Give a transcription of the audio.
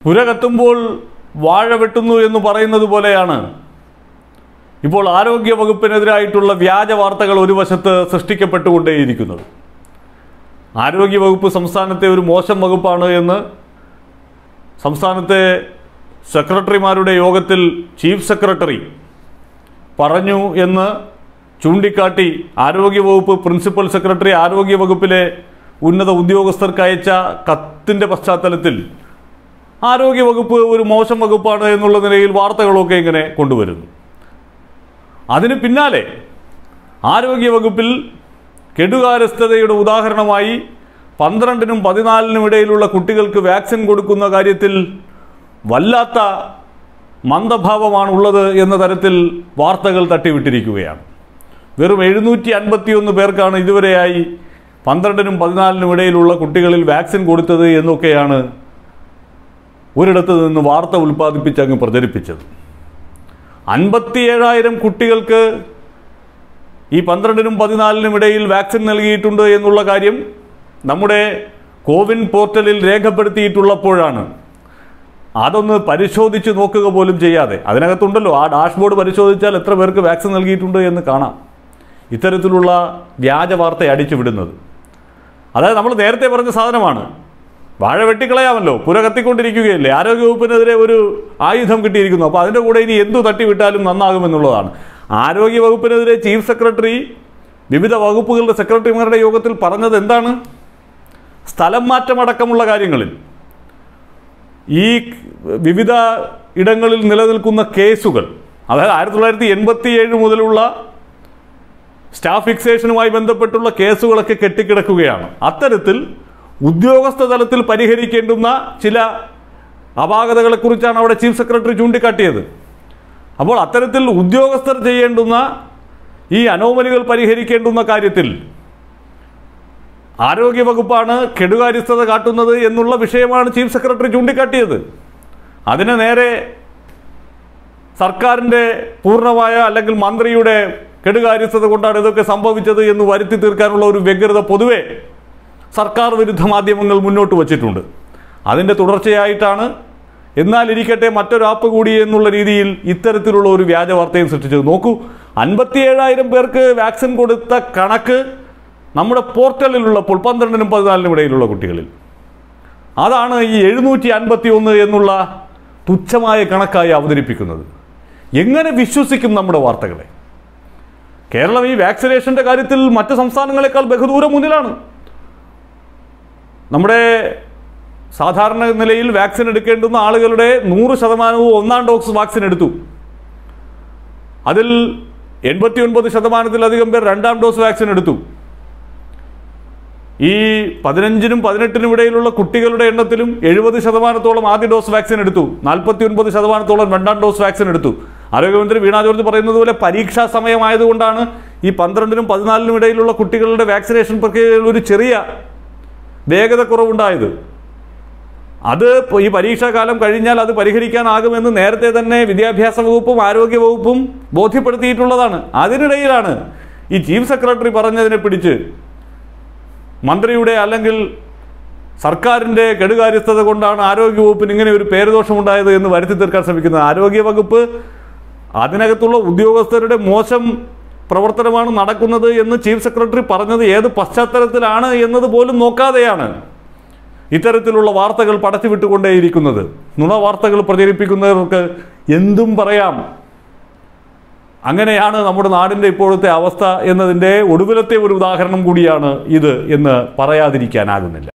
പുര കത്തുമ്പോൾ വാഴ വെട്ടുന്നു എന്ന് പറയുന്നത് പോലെയാണ് ഇപ്പോൾ ആരോഗ്യ വകുപ്പിനെതിരായിട്ടുള്ള വ്യാജ വാർത്തകൾ ഒരു വശത്ത് സൃഷ്ടിക്കപ്പെട്ടുകൊണ്ടേയിരിക്കുന്നത് ആരോഗ്യ വകുപ്പ് സംസ്ഥാനത്തെ ഒരു മോശം വകുപ്പാണ് എന്ന് സംസ്ഥാനത്തെ സെക്രട്ടറിമാരുടെ യോഗത്തിൽ ചീഫ് സെക്രട്ടറി പറഞ്ഞു എന്ന് ചൂണ്ടിക്കാട്ടി ആരോഗ്യവകുപ്പ് പ്രിൻസിപ്പൽ സെക്രട്ടറി ആരോഗ്യവകുപ്പിലെ ഉന്നത ഉദ്യോഗസ്ഥർക്ക് അയച്ച കത്തിൻ്റെ പശ്ചാത്തലത്തിൽ ആരോഗ്യവകുപ്പ് ഒരു മോശം വകുപ്പാണ് എന്നുള്ള നിലയിൽ വാർത്തകളൊക്കെ ഇങ്ങനെ കൊണ്ടുവരുന്നു അതിന് പിന്നാലെ ആരോഗ്യവകുപ്പിൽ കെടുകാര്യസ്ഥതയുടെ ഉദാഹരണമായി പന്ത്രണ്ടിനും പതിനാലിനും ഇടയിലുള്ള കുട്ടികൾക്ക് വാക്സിൻ കൊടുക്കുന്ന കാര്യത്തിൽ വല്ലാത്ത മന്ദഭാവമാണ് ഉള്ളത് എന്ന തരത്തിൽ വാർത്തകൾ തട്ടിവിട്ടിരിക്കുകയാണ് വെറും എഴുന്നൂറ്റി അൻപത്തിയൊന്ന് പേർക്കാണ് ഇതുവരെയായി പന്ത്രണ്ടിനും പതിനാലിനും ഇടയിലുള്ള കുട്ടികളിൽ വാക്സിൻ കൊടുത്തത് എന്നൊക്കെയാണ് ഒരിടത്ത് നിന്ന് വാർത്ത ഉൽപ്പാദിപ്പിച്ച് അങ്ങ് പ്രചരിപ്പിച്ചത് അൻപത്തിയേഴായിരം കുട്ടികൾക്ക് ഈ പന്ത്രണ്ടിനും പതിനാലിനും ഇടയിൽ വാക്സിൻ നൽകിയിട്ടുണ്ട് എന്നുള്ള കാര്യം നമ്മുടെ കോവിൻ പോർട്ടലിൽ രേഖപ്പെടുത്തിയിട്ടുള്ളപ്പോഴാണ് അതൊന്ന് പരിശോധിച്ച് നോക്കുക പോലും ചെയ്യാതെ അതിനകത്തുണ്ടല്ലോ ആ ഡാഷ്ബോർഡ് പരിശോധിച്ചാൽ എത്ര പേർക്ക് വാക്സിൻ നൽകിയിട്ടുണ്ട് എന്ന് കാണാം ഇത്തരത്തിലുള്ള വ്യാജ വാർത്ത അടിച്ചു വിടുന്നത് അതായത് നമ്മൾ നേരത്തെ പറഞ്ഞ സാധനമാണ് വാഴ വെട്ടിക്കളയാമല്ലോ പുര കത്തിക്കൊണ്ടിരിക്കുകയല്ലേ ആരോഗ്യവകുപ്പിനെതിരെ ഒരു ആയുധം കിട്ടിയിരിക്കുന്നു അപ്പോൾ അതിൻ്റെ കൂടെ ഇനി എന്തു തട്ടിവിട്ടാലും നന്നാകുമെന്നുള്ളതാണ് ആരോഗ്യവകുപ്പിനെതിരെ ചീഫ് സെക്രട്ടറി വിവിധ വകുപ്പുകളുടെ സെക്രട്ടറിമാരുടെ യോഗത്തിൽ പറഞ്ഞത് എന്താണ് സ്ഥലം മാറ്റമടക്കമുള്ള കാര്യങ്ങളിൽ ഈ വിവിധ ഇടങ്ങളിൽ നിലനിൽക്കുന്ന കേസുകൾ അതായത് ആയിരത്തി തൊള്ളായിരത്തി എൺപത്തി ഏഴ് മുതലുള്ള സ്റ്റാഫ് ഫിക്സേഷനുമായി ബന്ധപ്പെട്ടുള്ള കേസുകളൊക്കെ കെട്ടിക്കിടക്കുകയാണ് അത്തരത്തിൽ ഉദ്യോഗസ്ഥ തലത്തിൽ പരിഹരിക്കേണ്ടുന്ന ചില അപാകതകളെക്കുറിച്ചാണ് അവിടെ ചീഫ് സെക്രട്ടറി ചൂണ്ടിക്കാട്ടിയത് അപ്പോൾ അത്തരത്തിൽ ഉദ്യോഗസ്ഥർ ചെയ്യേണ്ടുന്ന ഈ അനോമലികൾ പരിഹരിക്കേണ്ടുന്ന കാര്യത്തിൽ ആരോഗ്യവകുപ്പാണ് കെടുകാര്യസ്ഥത കാട്ടുന്നത് എന്നുള്ള വിഷയമാണ് ചീഫ് സെക്രട്ടറി ചൂണ്ടിക്കാട്ടിയത് അതിന് നേരെ സർക്കാരിൻ്റെ പൂർണ്ണമായ അല്ലെങ്കിൽ മന്ത്രിയുടെ കെടുകാര്യസ്ഥത കൊണ്ടാണ് ഇതൊക്കെ സംഭവിച്ചത് എന്ന് വരുത്തി തീർക്കാനുള്ള ഒരു വ്യഗ്രത പൊതുവെ സർക്കാർ വിരുദ്ധ മാധ്യമങ്ങൾ മുന്നോട്ട് വച്ചിട്ടുണ്ട് അതിൻ്റെ തുടർച്ചയായിട്ടാണ് എന്നാൽ ഇരിക്കട്ടെ മറ്റൊരു ആപ്പ് കൂടി എന്നുള്ള രീതിയിൽ ഇത്തരത്തിലുള്ള ഒരു വ്യാജ വാർത്തയും സൃഷ്ടിച്ചത് നോക്കൂ അൻപത്തിയേഴായിരം പേർക്ക് വാക്സിൻ കൊടുത്ത കണക്ക് നമ്മുടെ പോർട്ടലിലുള്ളപ്പോൾ പന്ത്രണ്ടിനും പതിനാലിനും ഇടയിലുള്ള കുട്ടികളിൽ അതാണ് ഈ എഴുന്നൂറ്റി അൻപത്തി ഒന്ന് എന്നുള്ള തുച്ഛമായ കണക്കായി അവതരിപ്പിക്കുന്നത് എങ്ങനെ വിശ്വസിക്കും നമ്മുടെ വാർത്തകളെ കേരളം ഈ വാക്സിനേഷൻ്റെ കാര്യത്തിൽ മറ്റ് സംസ്ഥാനങ്ങളെക്കാൾ ബഹുദൂരം മുന്നിലാണ് നമ്മുടെ സാധാരണ നിലയിൽ വാക്സിൻ എടുക്കേണ്ടുന്ന ആളുകളുടെ നൂറ് ശതമാനവും ഒന്നാം ഡോസ് വാക്സിൻ എടുത്തു അതിൽ എൺപത്തി ഒൻപത് ശതമാനത്തിലധികം പേർ രണ്ടാം ഡോസ് വാക്സിൻ എടുത്തു ഈ പതിനഞ്ചിനും പതിനെട്ടിനും ഇടയിലുള്ള കുട്ടികളുടെ എണ്ണത്തിലും എഴുപത് ശതമാനത്തോളം ആദ്യ ഡോസ് വാക്സിൻ എടുത്തു നാൽപ്പത്തി ഒൻപത് ശതമാനത്തോളം രണ്ടാം ഡോസ് വാക്സിൻ എടുത്തു ആരോഗ്യമന്ത്രി വീണ ജോർജ് പറയുന്നത് പോലെ പരീക്ഷാ സമയമായതുകൊണ്ടാണ് ഈ പന്ത്രണ്ടിനും പതിനാലിനും ഇടയിലുള്ള കുട്ടികളുടെ വാക്സിനേഷൻ പ്രക്രിയയിൽ ഒരു ചെറിയ വേഗത കുറവുണ്ടായത് അത് ഇപ്പൊ ഈ പരീക്ഷാകാലം കഴിഞ്ഞാൽ അത് പരിഹരിക്കാനാകുമെന്ന് നേരത്തെ തന്നെ വിദ്യാഭ്യാസ വകുപ്പും ആരോഗ്യ വകുപ്പും ബോധ്യപ്പെടുത്തിയിട്ടുള്ളതാണ് അതിനിടയിലാണ് ഈ ചീഫ് സെക്രട്ടറി പറഞ്ഞതിനെ പിടിച്ച് മന്ത്രിയുടെ അല്ലെങ്കിൽ സർക്കാരിൻ്റെ കെടുകാര്യസ്ഥത കൊണ്ടാണ് ആരോഗ്യവകുപ്പിന് ഇങ്ങനെ ഒരു പേരുദോഷമുണ്ടായത് എന്ന് വരുത്തി തീർക്കാൻ ശ്രമിക്കുന്നത് ആരോഗ്യവകുപ്പ് അതിനകത്തുള്ള ഉദ്യോഗസ്ഥരുടെ മോശം പ്രവർത്തനമാണ് നടക്കുന്നത് എന്ന് ചീഫ് സെക്രട്ടറി പറഞ്ഞത് ഏത് പശ്ചാത്തലത്തിലാണ് എന്നത് പോലും നോക്കാതെയാണ് ഇത്തരത്തിലുള്ള വാർത്തകൾ പടച്ചുവിട്ടുകൊണ്ടേയിരിക്കുന്നത് നുണ വാർത്തകൾ പ്രചരിപ്പിക്കുന്നവർക്ക് എന്തും പറയാം അങ്ങനെയാണ് നമ്മുടെ നാടിൻ്റെ ഇപ്പോഴത്തെ അവസ്ഥ എന്നതിൻ്റെ ഒടുവിലത്തെ ഒരു ഉദാഹരണം കൂടിയാണ് ഇത് എന്ന് പറയാതിരിക്കാനാകുന്നില്ല